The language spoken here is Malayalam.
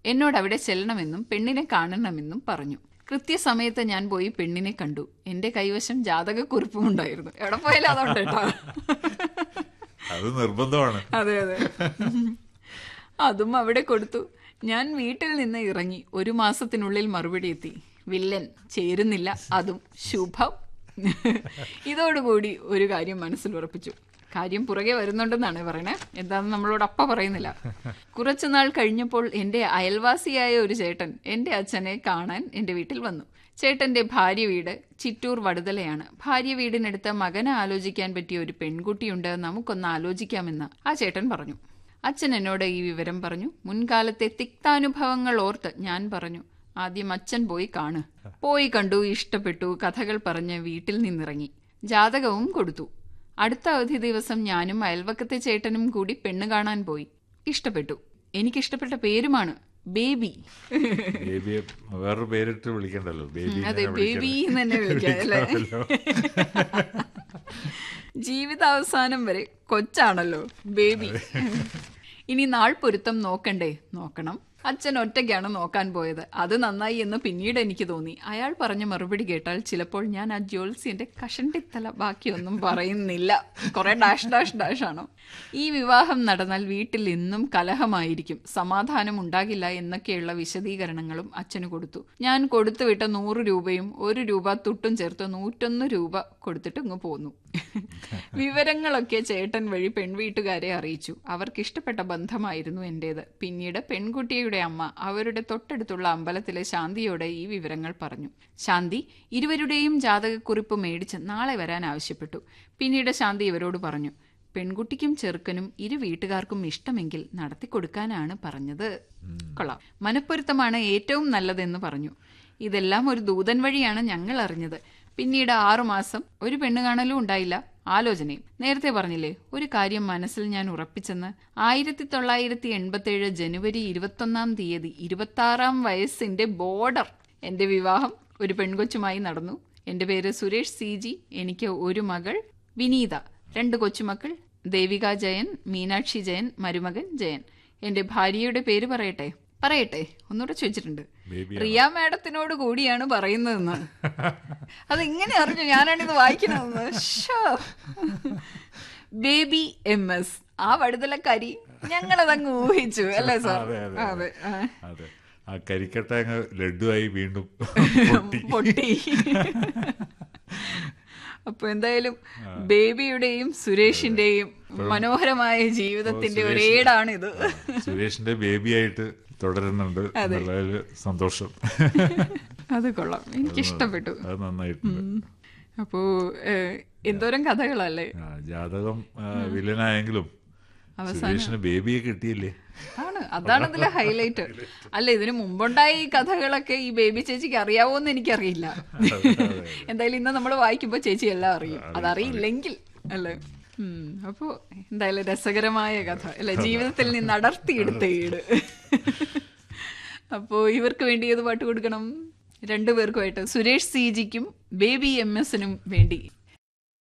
എന്നോട് അവിടെ ചെല്ലണമെന്നും പെണ്ണിനെ കാണണമെന്നും പറഞ്ഞു കൃത്യസമയത്ത് ഞാൻ പോയി പെണ്ണിനെ കണ്ടു എന്റെ കൈവശം ജാതകക്കുറിപ്പും ഉണ്ടായിരുന്നു എവിടെ പോയാലും അതുണ്ട് കേട്ടോ അത് നിർബന്ധമാണ് അതെ അതെ അതും അവിടെ കൊടുത്തു ഞാൻ വീട്ടിൽ നിന്ന് ഇറങ്ങി ഒരു മാസത്തിനുള്ളിൽ മറുപടി എത്തി വില്ലൻ ചേരുന്നില്ല അതും ശുഭം ഇതോടുകൂടി ഒരു കാര്യം മനസ്സിൽ ഉറപ്പിച്ചു കാര്യം പുറകെ വരുന്നുണ്ടെന്നാണ് പറയണേ എന്താണെന്ന് നമ്മളോട് അപ്പ പറയുന്നില്ല കുറച്ചുനാൾ കഴിഞ്ഞപ്പോൾ എൻ്റെ അയൽവാസിയായ ഒരു ചേട്ടൻ എൻ്റെ അച്ഛനെ കാണാൻ എൻ്റെ വീട്ടിൽ വന്നു ചേട്ടന്റെ ഭാര്യ വീട് ചിറ്റൂർ വടുതലയാണ് ഭാര്യ വീടിനടുത്ത് മകനെ ആലോചിക്കാൻ പറ്റിയ ഒരു പെൺകുട്ടിയുണ്ട് നമുക്കൊന്ന് ആലോചിക്കാമെന്ന് ആ ചേട്ടൻ പറഞ്ഞു അച്ഛൻ എന്നോട് ഈ വിവരം പറഞ്ഞു മുൻകാലത്തെ തിക്താനുഭവങ്ങൾ ഓർത്ത് ഞാൻ പറഞ്ഞു ആദ്യം അച്ഛൻ പോയി കാണ് പോയി കണ്ടു ഇഷ്ടപ്പെട്ടു കഥകൾ പറഞ്ഞ് വീട്ടിൽ നിന്നിറങ്ങി ജാതകവും കൊടുത്തു അടുത്ത അവധി ദിവസം ഞാനും അയൽവക്കത്തെ ചേട്ടനും കൂടി പെണ്ണ് കാണാൻ പോയി ഇഷ്ടപ്പെട്ടു എനിക്കിഷ്ടപ്പെട്ട പേരുമാണ് ബേബി ബേബിയെ വേറൊരു പേരിട്ട് വിളിക്കണ്ടല്ലോ ബേബി അതെ ബേബി എന്ന് തന്നെ വിളിക്കാം അല്ലേ ജീവിതാവസാനം വരെ കൊച്ചാണല്ലോ ബേബി ഇനി നാൾ പൊരുത്തം നോക്കണ്ടേ നോക്കണം അച്ഛൻ ഒറ്റയ്ക്കാണ് നോക്കാൻ പോയത് അത് നന്നായി എന്ന് പിന്നീട് എനിക്ക് തോന്നി അയാൾ പറഞ്ഞ മറുപടി കേട്ടാൽ ചിലപ്പോൾ ഞാൻ ആ ജ്യോത്സ്യന്റെ കഷണ്ടിത്തല ബാക്കിയൊന്നും പറയുന്നില്ല കുറെ ഡാഷ് ഡാഷ് ഡാഷ് ആണോ ഈ വിവാഹം നടന്നാൽ വീട്ടിൽ എന്നും കലഹമായിരിക്കും സമാധാനം ഉണ്ടാകില്ല എന്നൊക്കെയുള്ള വിശദീകരണങ്ങളും അച്ഛന് കൊടുത്തു ഞാൻ കൊടുത്തുവിട്ട നൂറ് രൂപയും ഒരു രൂപ തുട്ടും ചേർത്ത് നൂറ്റൊന്ന് രൂപ കൊടുത്തിട്ട് ഇങ്ങ് പോന്നു വിവരങ്ങളൊക്കെ ചേട്ടൻ വഴി പെൺവീട്ടുകാരെ അറിയിച്ചു അവർക്ക് ഇഷ്ടപ്പെട്ട ബന്ധമായിരുന്നു എന്റേത് പിന്നീട് പെൺകുട്ടിയുടെ അമ്മ അവരുടെ തൊട്ടടുത്തുള്ള അമ്പലത്തിലെ ശാന്തിയോടെ ഈ വിവരങ്ങൾ പറഞ്ഞു ശാന്തി ഇരുവരുടെയും ജാതകക്കുറിപ്പ് മേടിച്ച് നാളെ വരാൻ ആവശ്യപ്പെട്ടു പിന്നീട് ശാന്തി ഇവരോട് പറഞ്ഞു പെൺകുട്ടിക്കും ചെറുക്കനും ഇരു വീട്ടുകാർക്കും ഇഷ്ടമെങ്കിൽ നടത്തിക്കൊടുക്കാനാണ് പറഞ്ഞത് കൊള്ളാം മനപ്പൊരുത്തമാണ് ഏറ്റവും നല്ലതെന്ന് പറഞ്ഞു ഇതെല്ലാം ഒരു ദൂതൻ വഴിയാണ് ഞങ്ങൾ അറിഞ്ഞത് പിന്നീട് ആറുമാസം ഒരു പെണ്ണ് കാണലും ഉണ്ടായില്ല ആലോചനയും നേരത്തെ പറഞ്ഞില്ലേ ഒരു കാര്യം മനസ്സിൽ ഞാൻ ഉറപ്പിച്ചെന്ന് ആയിരത്തി തൊള്ളായിരത്തി എൺപത്തേഴ് ജനുവരി ഇരുപത്തൊന്നാം തീയതി ഇരുപത്താറാം വയസ്സിന്റെ ബോർഡർ എന്റെ വിവാഹം ഒരു പെൺകൊച്ചുമായി നടന്നു എന്റെ പേര് സുരേഷ് സി ജി എനിക്ക് ഒരു മകൾ വിനീത രണ്ട് കൊച്ചുമക്കൾ ദേവിക ജയൻ മീനാക്ഷി ജയൻ മരുമകൻ ജയൻ എന്റെ ഭാര്യയുടെ പേര് പറയട്ടെ പറയട്ടെ ഒന്നുകൂടെ ചോദിച്ചിട്ടുണ്ട് ബേബി റിയ മാഡത്തിനോട് കൂടിയാണ് പറയുന്നതെന്ന് അത് ഇങ്ങനെ അറിഞ്ഞു ഞാനാണിത് വായിക്കണമെന്ന് ശ്ശോ. ബേബി എം എസ് ആ വഴുതലക്കാരി ഞങ്ങളതങ്ങ് ഊഹിച്ചു അല്ലേ സാർ അതെ, അതെ, അതെ ആ. അതെ ആ കരിക്കട്ട അങ്ങ് ലഡുവായി വീണ്ടും പൊട്ടി പൊട്ടി അപ്പൊ എന്തായാലും ബേബിയുടെയും സുരേഷിന്റെയും മനോഹരമായ ജീവിതത്തിന്റെ ഒരേടാണിത് സുരേഷിന്റെ ബേബി ആയിട്ട് തുടരുന്നുണ്ട് എന്നുള്ളതിൽ സന്തോഷം അത് കൊള്ളാം എനിക്ക് ഇഷ്ടപ്പെട്ടു അത് നന്നായിട്ടുണ്ട് അപ്പോ ഏഹ്, എന്തോരം കഥകളല്ലേ ആ, ജാതകം ആ, വില്ലനായെങ്കിലും സുരേഷിന് ബേബിയെ കിട്ടിയില്ലേ ആണ് അതാണ് ഇതിലെ ഹൈലൈറ്റ് അല്ല ഇതിനു മുമ്പുണ്ടായ ഈ കഥകളൊക്കെ ഈ ബേബി ചേച്ചിക്ക് അറിയാവോന്ന് എനിക്കറിയില്ല എന്തായാലും ഇന്ന് നമ്മൾ വായിക്കുമ്പോ ചേച്ചി എല്ലാം അറിയും അതറിയില്ലെങ്കിൽ അല്ലേ ഉം, അപ്പോ എന്തായാലും രസകരമായ കഥ അല്ലെ ജീവിതത്തിൽ നിന്ന് അടർത്തിയെടുത്ത ഈട് അപ്പോ ഇവർക്ക് വേണ്ടി ഏത് പാട്ട് കൊടുക്കണം രണ്ടുപേർക്കുമായിട്ട് സുരേഷ് സി ജിക്കും ബേബി എം എസിനും വേണ്ടി